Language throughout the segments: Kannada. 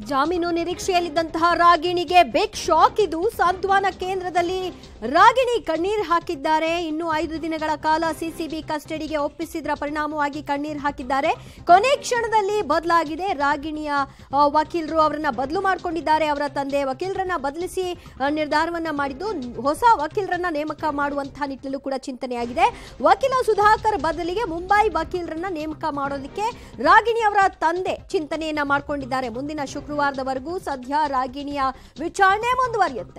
ಜಾಮೀನು ನಿರೀಕ್ಷೆಯಲ್ಲಿದ್ದಂತಹ ರಾಗಿಣಿಗೆ ಬಿಗ್ ಶಾಕ್ ಇದು ಸಾಂತ್ವನ ಕೇಂದ್ರದಲ್ಲಿ ರಾಗಿಣಿ ಕಣ್ಣೀರ್ ಹಾಕಿದ್ದಾರೆ ಇನ್ನು ಐದು ದಿನಗಳ ಕಾಲ ಸಿಸಿಬಿ ಕಸ್ಟಡಿಗೆ ಒಪ್ಪಿಸಿದ್ರ ಪರಿಣಾಮವಾಗಿ ಕಣ್ಣೀರ್ ಹಾಕಿದ್ದಾರೆ ಕೊನೆ ಕ್ಷಣದಲ್ಲಿ ಬದಲಾಗಿದೆ ರಾಗಿಣಿಯ ಆ, ವಕೀಲರು ಅವರನ್ನ ಬದಲು ಮಾಡಿಕೊಂಡಿದ್ದಾರೆ ಅವರ ತಂದೆ ವಕೀಲರನ್ನ ಬದಲಿಸಿ ಆ, ನಿರ್ಧಾರವನ್ನ ಮಾಡಿದ್ದು ಹೊಸ ವಕೀಲರನ್ನ ನೇಮಕ ಮಾಡುವಂತಹ ನಿಟ್ಟಿನಲ್ಲೂ ಕೂಡ ಚಿಂತನೆಯಾಗಿದೆ ವಕೀಲ ಸುಧಾಕರ್ ಬದಲಿಗೆ ಮುಂಬೈ ವಕೀಲರನ್ನ ನೇಮಕ ಮಾಡೋದಕ್ಕೆ ರಾಗಿಣಿ ಅವರ ತಂದೆ ಚಿಂತನೆಯನ್ನ ಮಾಡಿಕೊಂಡಿದ್ದಾರೆ ಮುಂದಿನ ಶುಕ್ರವಾರದವರೆಗೂ ಸದ್ಯ ರಾಗಿಣಿಯ ವಿಚಾರಣೆ ಮುಂದುವರಿಯುತ್ತೆ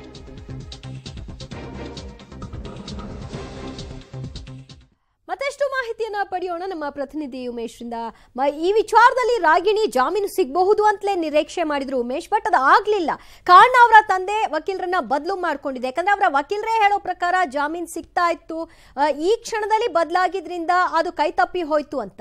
ಮತ್ತಷ್ಟು ಮಾಹಿತಿಯನ್ನ ಪಡೆಯೋಣ ನಮ್ಮ ಪ್ರತಿನಿಧಿ ಉಮೇಶ್ರಿಂದ ಮ- ಈ ವಿಚಾರದಲ್ಲಿ ರಾಗಿಣಿ ಜಾಮೀನು ಸಿಗಬಹುದು ಅಂತಲೇ ನಿರೀಕ್ಷೆ ಮಾಡಿದ್ರು ಉಮೇಶ್ ಬಟ್ ಅದು ಆಗ್ಲಿಲ್ಲ ಕಾರಣ ಅವರ ತಂದೆ ವಕೀಲರನ್ನ ಬದಲು ಮಾಡ್ಕೊಂಡಿದೆ ಯಾಕಂದ್ರೆ ಅವರ ವಕೀಲರೇ ಹೇಳೋ ಪ್ರಕಾರ ಜಾಮೀನು ಸಿಗ್ತಾ ಇತ್ತು ಆ, ಈ ಕ್ಷಣದಲ್ಲಿ ಬದಲಾಗಿದ್ರಿಂದ ಅದು ಕೈ ತಪ್ಪಿ ಹೋಯ್ತು ಅಂತ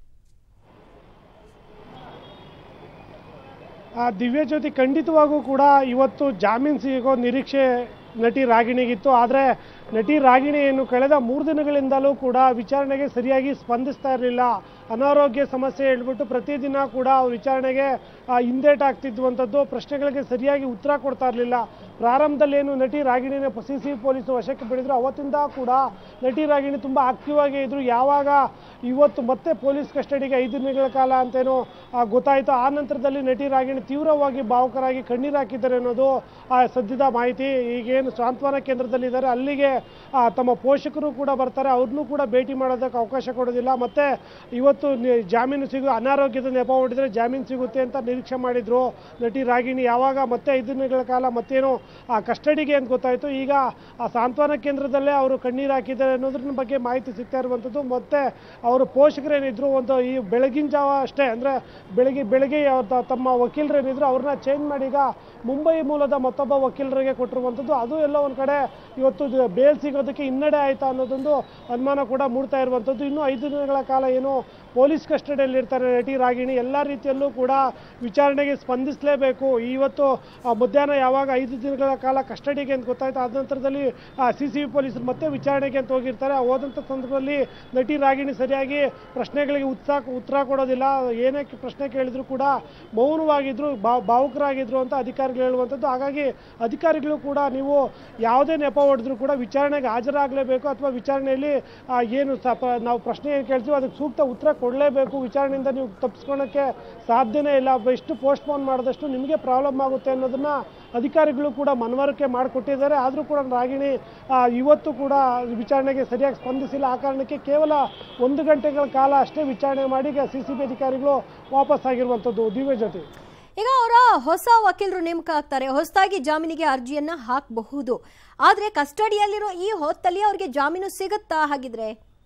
ಆ ದಿವ್ಯಜ್ಯೋತಿ ಖಂಡಿತವಾಗೂ ಕೂಡ ಇವತ್ತು ಜಾಮೀನು ಸಿಗೋ ನಿರೀಕ್ಷೆ ನಟಿ ರಾಗಿಣಿಗಿತ್ತು ಆದರೆ ನಟಿ ರಾಗಿಣಿಯನ್ನು ಕಳೆದ ಮೂರು ದಿನಗಳಿಂದಲೂ ಕೂಡ ವಿಚಾರಣೆಗೆ ಸರಿಯಾಗಿ ಸ್ಪಂದಿಸ್ತಾ ಇರಲಿಲ್ಲ ಅನಾರೋಗ್ಯ ಸಮಸ್ಯೆ ಹೇಳ್ಬಿಟ್ಟು ಪ್ರತಿದಿನ ಕೂಡ ಅವ್ರ ವಿಚಾರಣೆಗೆ ಆ, ಹಿಂದೇಟಾಗ್ತಿದ್ದುವಂಥದ್ದು ಪ್ರಶ್ನೆಗಳಿಗೆ ಸರಿಯಾಗಿ ಉತ್ತರ ಕೊಡ್ತಾ ಇರಲಿಲ್ಲ ಪ್ರಾರಂಭದಲ್ಲಿ ಏನು ನಟಿ ರಾಗಿಣಿನ ಸಿ ಸಿ ಪೊಲೀಸರು ವಶಕ್ಕೆ ಪಡೆದ್ರು ಅವತ್ತಿಂದ ಕೂಡ ನಟಿ ರಾಗಿಣಿ ತುಂಬ ಆಕ್ಟಿವ್ ಆಗಿ ಇದ್ರು ಯಾವಾಗ ಇವತ್ತು ಮತ್ತೆ ಪೊಲೀಸ್ ಕಸ್ಟಡಿಗೆ ಐದು ದಿನಗಳ ಕಾಲ ಅಂತೇನೋ ಆ, ಗೊತ್ತಾಯಿತು ಆ ನಂತರದಲ್ಲಿ ನಟಿ ರಾಗಿಣಿ ತೀವ್ರವಾಗಿ ಭಾವುಕರಾಗಿ ಕಣ್ಣೀರು ಹಾಕಿದ್ದಾರೆ ಅನ್ನೋದು ಆ, ಸದ್ಯದ ಮಾಹಿತಿ ಈಗೇನು ಸಾಂತ್ವನ ಕೇಂದ್ರದಲ್ಲಿದ್ದಾರೆ ಅಲ್ಲಿಗೆ ಆ, ತಮ್ಮ ಪೋಷಕರು ಕೂಡ ಬರ್ತಾರೆ ಅವ್ರನ್ನೂ ಕೂಡ ಭೇಟಿ ಮಾಡೋದಕ್ಕೆ ಅವಕಾಶ ಕೊಡೋದಿಲ್ಲ ಮತ್ತೆ ಇವತ್ತು ನಿ- ಜಾಮೀನು ಸಿಗು ಅನಾರೋಗ್ಯದ ನೆಪ ಹೊಡಿದ್ರೆ ಜಾಮೀನು ಸಿಗುತ್ತೆ ಅಂತ ನಿರೀಕ್ಷೆ ಮಾಡಿದ್ರು ನಟಿ ರಾಗಿಣಿ ಯಾವಾಗ ಮತ್ತೆ ಐದು ದಿನಗಳ ಕಾಲ ಮತ್ತೇನೋ ಆ ಕಸ್ಟಡಿಗೆ ಅಂತ ಗೊತ್ತಾಯಿತು ಈಗ ಆ ಸಾಂತ್ವನ ಕೇಂದ್ರದಲ್ಲೇ ಅವರು ಕಣ್ಣೀರು ಹಾಕಿದ್ದಾರೆ ಅನ್ನೋದ್ರ ಬಗ್ಗೆ ಮಾಹಿತಿ ಸಿಗ್ತಾ ಇರುವಂಥದ್ದು ಮತ್ತೆ ಅವರು ಪೋಷಕರೇನಿದ್ರು ಒಂದು ಈ ಬೆಳಗಿನ ಜಾವ ಅಷ್ಟೇ ಅಂದರೆ ಬೆಳಗ್ಗೆ ಬೆಳಗ್ಗೆ ಅವ್ರ ತ- ತಮ್ಮ ವಕೀಲರೇನಿದ್ರು ಅವ್ರನ್ನ ಚೇಂಜ್ ಮಾಡಿ ಈಗ ಮುಂಬೈ ಮೂಲದ ಮತ್ತೊಬ್ಬ ವಕೀಲರಿಗೆ ಕೊಟ್ಟಿರುವಂಥದ್ದು ಅದು ಎಲ್ಲ ಒಂದು ಕಡೆ ಇವತ್ತು ಇದು ಬೇಲ್ ಸಿಗೋದಕ್ಕೆ ಹಿನ್ನಡೆ ಆಯ್ತಾ ಅನ್ನೋದೊಂದು ಅನುಮಾನ ಕೂಡ ಮೂಡ್ತಾ ಇರುವಂಥದ್ದು ಇನ್ನೂ ಐದು ದಿನಗಳ ಕಾಲ ಏನು ಪೊಲೀಸ್ ಕಸ್ಟಡಿಯಲ್ಲಿ ಇರ್ತಾರೆ ನಟಿ ರಾಗಿಣಿ ಎಲ್ಲ ರೀತಿಯಲ್ಲೂ ಕೂಡ ವಿಚಾರಣೆಗೆ ಸ್ಪಂದಿಸಲೇಬೇಕು ಇವತ್ತು ಆ, ಮಧ್ಯಾಹ್ನ ಯಾವಾಗ ಐದು ದಿನಗಳ ಕಾಲ ಕಸ್ಟಡಿಗೆ ಅಂತ ಗೊತ್ತಾಯ್ತು ಆದ ನಂತರದಲ್ಲಿ ಸಿ ಸಿ ಬಿ ಪೊಲೀಸರು ಮತ್ತೆ ವಿಚಾರಣೆಗೆ ಅಂತ ಹೋಗಿರ್ತಾರೆ ಆ ಹೋದಂಥ ಸಂದರ್ಭದಲ್ಲಿ ನಟಿ ರಾಗಿಣಿ ಸರಿಯಾಗಿ ಪ್ರಶ್ನೆಗಳಿಗೆ ಉತ್ಸಾಹ ಉತ್ತರ ಕೊಡೋದಿಲ್ಲ ಏನೇ ಪ್ರಶ್ನೆ ಕೇಳಿದ್ರು ಕೂಡ ಮೌನವಾಗಿದ್ರು ಬಾ- ಭಾವುಕರಾಗಿದ್ರು ಅಂತ ಅಧಿಕಾರಿಗಳು ಹೇಳುವಂಥದ್ದು ಹಾಗಾಗಿ ಅಧಿಕಾರಿಗಳು ಕೂಡ ನೀವು ಯಾವುದೇ ನೆಪ ಹೊಡೆದ್ರು ಕೂಡ ವಿಚಾರಣೆಗೆ ಹಾಜರಾಗಲೇಬೇಕು ಅಥವಾ ವಿಚಾರಣೆಯಲ್ಲಿ ಆ, ಏನು ಸ- ಪ- ನಾವು ಪ್ರಶ್ನೆ ಏನು ಕೇಳ್ತೀವಿ ಅದಕ್ಕೆ ಸೂಕ್ತ ಉತ್ತರ ಕೊಡಲೇಬೇಕು ವಿಚಾರಣೆಯಿಂದ ನೀವು ತಪ್ಪಿಸ್ಕೊಳಕ್ಕೆ ಸಾಧ್ಯನೇ ಇಲ್ಲ ಎಷ್ಟು ಪೋಸ್ಟ್ಪೋನ್ ಮಾಡಿದಷ್ಟು ನಿಮಗೆ ಪ್ರಾಬ್ಲಮ್ ಆಗುತ್ತೆ ಅನ್ನೋದನ್ನ ಅಧಿಕಾರಿಗಳು ಕೂಡ ಮನವರಿಕೆ ಮಾಡಿಕೊಟ್ಟಿದ್ದಾರೆ ಆದರೂ ಕೂಡ ರಾಗಿಣಿ ಆ, ಇವತ್ತು ಕೂಡ ವಿಚಾರಣೆಗೆ ಸರಿಯಾಗಿ ಸ್ಪಂದಿಸಿಲ್ಲ ಆ ಕಾರಣಕ್ಕೆ ಕೇವಲ ಒಂದು ಗಂಟೆಗಳ ಕಾಲ ಅಷ್ಟೇ ವಿಚಾರಣೆ ಮಾಡಿ ಈಗ ಸಿ ಸಿ ಬಿ ಅಧಿಕಾರಿಗಳು ವಾಪಸ್ ಆಗಿರುವಂಥದ್ದು ದಿವ್ಯ ಜೊತೆ ಈಗ ಅವರ ಹೊಸ ವಕೀಲರು ನೇಮಕ ಆಗ್ತಾರೆ ಹೊಸದಾಗಿ ಜಾಮೀನಿಗೆ ಅರ್ಜಿಯನ್ನ ಹಾಕಬಹುದು ಆದ್ರೆ ಕಸ್ಟಡಿಯಲ್ಲಿರೋ ಈ ಹೊತ್ತಲ್ಲಿ ಅವ್ರಿಗೆ ಜಾಮೀನು ಸಿಗುತ್ತಾ ಹಾಗಿದ್ರೆ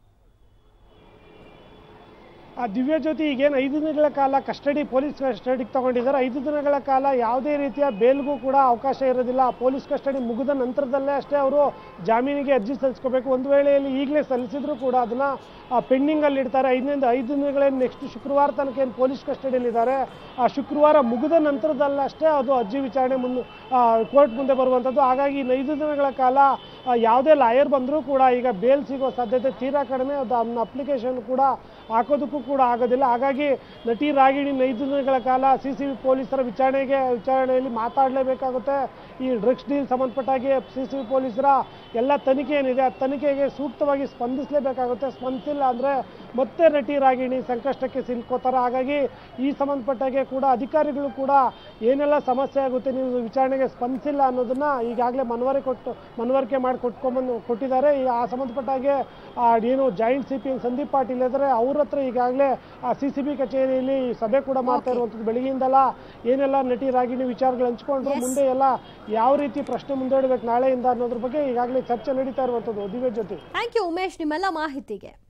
ಆ ದಿವ್ಯ ಜ್ಯೋತಿ ಈಗೇನು ಐದು ದಿನಗಳ ಕಾಲ ಕಸ್ಟಡಿ ಪೊಲೀಸ್ ಕಸ್ಟಡಿಗೆ ತಗೊಂಡಿದ್ದಾರೆ ಐದು ದಿನಗಳ ಕಾಲ ಯಾವುದೇ ರೀತಿಯ ಬೇಲ್ಗೂ ಕೂಡ ಅವಕಾಶ ಇರೋದಿಲ್ಲ ಪೊಲೀಸ್ ಕಸ್ಟಡಿ ಮುಗಿದ ನಂತರದಲ್ಲೇ ಅಷ್ಟೇ ಅವರು ಜಾಮೀನಿಗೆ ಅರ್ಜಿ ಸಲ್ಲಿಸ್ಕೋಬೇಕು ಒಂದು ವೇಳೆಯಲ್ಲಿ ಈಗಲೇ ಸಲ್ಲಿಸಿದ್ರು ಕೂಡ ಅದನ್ನ ಪೆಂಡಿಂಗಲ್ಲಿ ಇಡ್ತಾರೆ ಐದರಿಂದ ಐದು ದಿನಗಳೇನು ನೆಕ್ಸ್ಟ್ ಶುಕ್ರವಾರ ತನಕ ಏನು ಪೊಲೀಸ್ ಕಸ್ಟಡಿಯಲ್ಲಿದ್ದಾರೆ ಆ ಶುಕ್ರವಾರ ಮುಗಿದ ನಂತರದಲ್ಲಷ್ಟೇ ಅದು ಅರ್ಜಿ ವಿಚಾರಣೆ ಮುಂದೆ ಕೋರ್ಟ್ ಮುಂದೆ ಬರುವಂಥದ್ದು ಹಾಗಾಗಿ ಇನ್ನು ಐದು ದಿನಗಳ ಕಾಲ ಆ, ಯಾವುದೇ ಲಾಯರ್ ಬಂದರೂ ಕೂಡ ಈಗ ಬೇಲ್ ಸಿಗೋ ಸಾಧ್ಯತೆ ತೀರಾ ಕಡಿಮೆ ಅದು ಅದನ್ನ ಅಪ್ಲಿಕೇಶನ್ ಕೂಡ ಹಾಕೋದಕ್ಕೂ ಕೂಡ ಆಗೋದಿಲ್ಲ ಹಾಗಾಗಿ ನಟಿ ರಾಗಿಣಿ ಐದು ದಿನಗಳ ಕಾಲ ಸಿ ಸಿ ಬಿ ಪೊಲೀಸರ ವಿಚಾರಣೆಗೆ ವಿಚಾರಣೆಯಲ್ಲಿ ಮಾತಾಡಲೇಬೇಕಾಗುತ್ತೆ ಈ ಡ್ರಗ್ಸ್ ಡೀಲ್ ಸಂಬಂಧಪಟ್ಟಾಗಿ ಸಿ ಸಿ ಬಿ ಪೊಲೀಸರ ಎಲ್ಲ ತನಿಖೆ ಏನಿದೆ ಆ ತನಿಖೆಗೆ ಸೂಕ್ತವಾಗಿ ಸ್ಪಂದಿಸಲೇಬೇಕಾಗುತ್ತೆ ಸ್ಪಂದಿಸಿಲ್ಲ ಅಂದರೆ ಮತ್ತೆ ನಟಿ ರಾಗಿಣಿ ಸಂಕಷ್ಟಕ್ಕೆ ಸಿಲ್ಕೋತಾರೆ ಹಾಗಾಗಿ ಈ ಸಂಬಂಧಪಟ್ಟಾಗೆ ಕೂಡ ಅಧಿಕಾರಿಗಳು ಕೂಡ ಏನೆಲ್ಲ ಸಮಸ್ಯೆ ಆಗುತ್ತೆ ನೀವು ವಿಚಾರಣೆಗೆ ಸ್ಪಂದಿಸಿಲ್ಲ ಅನ್ನೋದನ್ನ ಈಗಾಗಲೇ ಮನವರಿ ಕೊಟ್ಟು ಮನವರಿಕೆ ಮಾಡಿ ಕೊಟ್ಕೊಂಬಂದು ಕೊಟ್ಟಿದ್ದಾರೆ ಈ ಆ ಸಂಬಂಧಪಟ್ಟಾಗೆ ಆ ಏನು joint C P Sandeep Patil ಇದ್ದಾರೆ ಅವ್ರ ಹತ್ರ ಈಗಾಗಲೇ ಆ ಸಿ ಸಿ ಬಿ ಕಚೇರಿಯಲ್ಲಿ ಸಭೆ ಕೂಡ ಮಾಡ್ತಾ ಇರುವಂಥದ್ದು ಬೆಳಗ್ಗೆಯಿಂದಲ್ಲ ಏನೆಲ್ಲ ನಟಿ ರಾಗಿಣಿ ವಿಚಾರಗಳು ಹಂಚ್ಕೊಂಡ್ರು Yes. ಮುಂದೆ ಎಲ್ಲ ಯಾವ ರೀತಿ ಪ್ರಶ್ನೆ ಮುಂದೂಡಬೇಕು ನಾಳೆಯಿಂದ ಅನ್ನೋದ್ರ ಬಗ್ಗೆ ಈಗಾಗಲೇ ಚರ್ಚೆ ನಡೀತಾ ಇರುವಂಥದ್ದು ದಿವ್ಯ ಜೊತೆ ಥ್ಯಾಂಕ್ ಯು ಉಮೇಶ್ ನಿಮ್ಮೆಲ್ಲ ಮಾಹಿತಿಗೆ